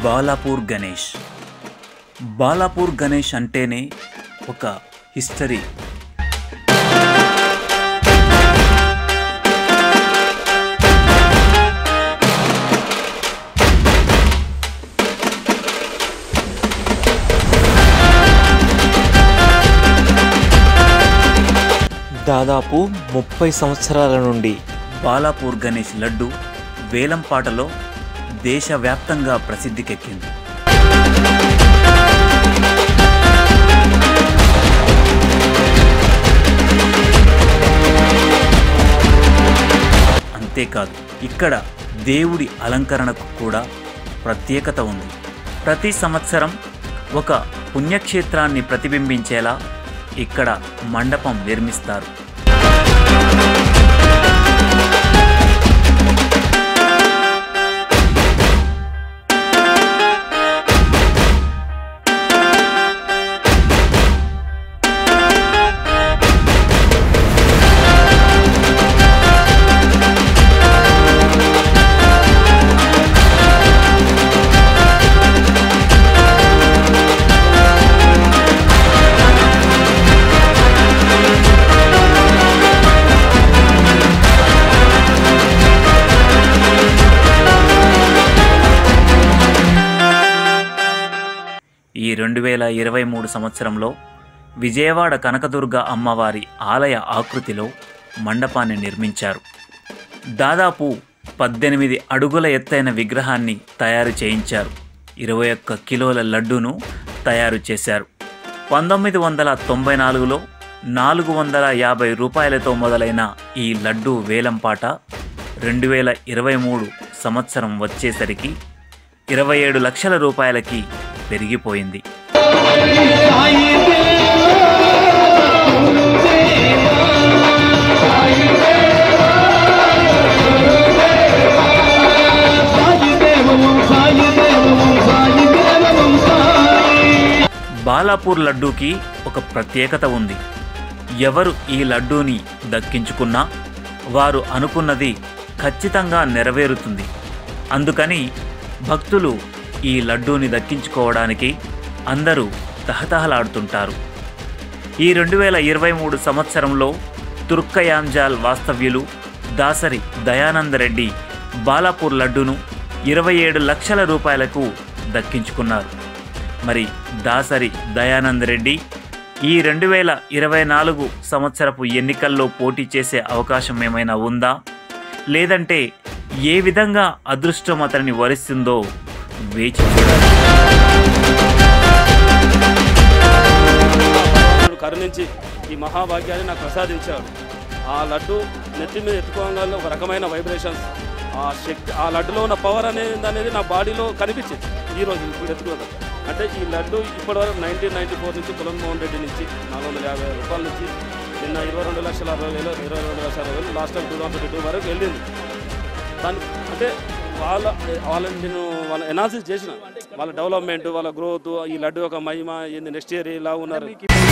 బాలాపూర్ గణేష్ బాలాపూర్ గణేష్ అంటేనే ఒక హిస్టరీ దాదాపు ముప్పై సంవత్సరాల నుండి బాలాపూర్ గణేష్ లడ్డు వేలంపాటలో దేశవ్యాప్తంగా ప్రసిద్ధికెక్కింది అంతేకాదు ఇక్కడ దేవుడి అలంకరణకు కూడా ప్రత్యేకత ఉంది ప్రతి సంవత్సరం ఒక పుణ్యక్షేత్రాన్ని ప్రతిబింబించేలా ఇక్కడ మండపం నిర్మిస్తారు ఈ రెండు వేల ఇరవై మూడు సంవత్సరంలో విజయవాడ కనకదుర్గ అమ్మవారి ఆలయ ఆకృతిలో మండపాన్ని నిర్మించారు దాదాపు పద్దెనిమిది అడుగుల ఎత్తైన విగ్రహాన్ని తయారు చేయించారు ఇరవై ఒక్క కిలోల లడ్డూను తయారు చేశారు పంతొమ్మిది వందల తొంభై నాలుగులో నాలుగు వందల యాభై రూపాయలతో మొదలైన ఈ లడ్డూ వేలంపాట రెండు వేల ఇరవై మూడు సంవత్సరం వచ్చేసరికి ఇరవై ఏడు లక్షల రూపాయలకి పెరిగిపోయింది బాలాపూర్ లడ్డూకి ఒక ప్రత్యేకత ఉంది ఎవరు ఈ లడ్డూని దక్కించుకున్నా వారు అనుకున్నది ఖచ్చితంగా నెరవేరుతుంది అందుకని భక్తులు ఈ లడ్డూని దక్కించుకోవడానికి అందరూ తహతహలాడుతుంటారు ఈ రెండు వేల ఇరవై మూడు సంవత్సరంలో తుర్కయాంజాల్ వాస్తవ్యులు దాసరి దయానందరెడ్డి బాలాపూర్ లడ్డూను ఇరవై ఏడు లక్షల రూపాయలకు దక్కించుకున్నారు మరి దాసరి దయానంద్ రెడ్డి ఈ రెండు వేల ఇరవై నాలుగు సంవత్సరపు ఎన్నికల్లో పోటీ చేసే అవకాశం ఏమైనా ఉందా లేదంటే ఏ విధంగా అదృష్టం అతనిని వరిస్తుందో వేచి చూడాలి భగవంతుడు కరుణించి ఈ మహాభాగ్యాన్ని నాకు ప్రసాదించాడు ఆ లడ్డు నెత్తి మీద ఎత్తుకోగానే ఒక రకమైన వైబ్రేషన్స్ ఆ శక్తి ఆ లడ్డులో ఉన్న పవర్ అనేది అనేది నా బాడీలో కనిపించింది ఈ రోజు ఇప్పుడు ఎత్తుకోవడం అంటే ఈ లడ్డు ఇప్పటివరకు నైన్టీన్ నైన్టీ ఫోర్ నుంచి కులన్మోహన్ రెడ్డి నుంచి నాలుగు వందల యాభై రూపాయల నుంచి నిన్న ఇరవై రెండు లక్షల అరవై వేలు ఇరవై రెండు లక్షల అరవై వేలు last time two thousand twenty two వరకు వెళ్ళింది దాని అంటే వాళ్ళ వాళ్ళని నేను వాళ్ళ ఎనాలిసిస్ చేసిన వాళ్ళ డెవలప్మెంట్ వాళ్ళ గ్రోత్ ఈ లడ్డు యొక్క మహిమ ఏంది నెక్స్ట్ ఇయర్ ఇలా ఉన్నారు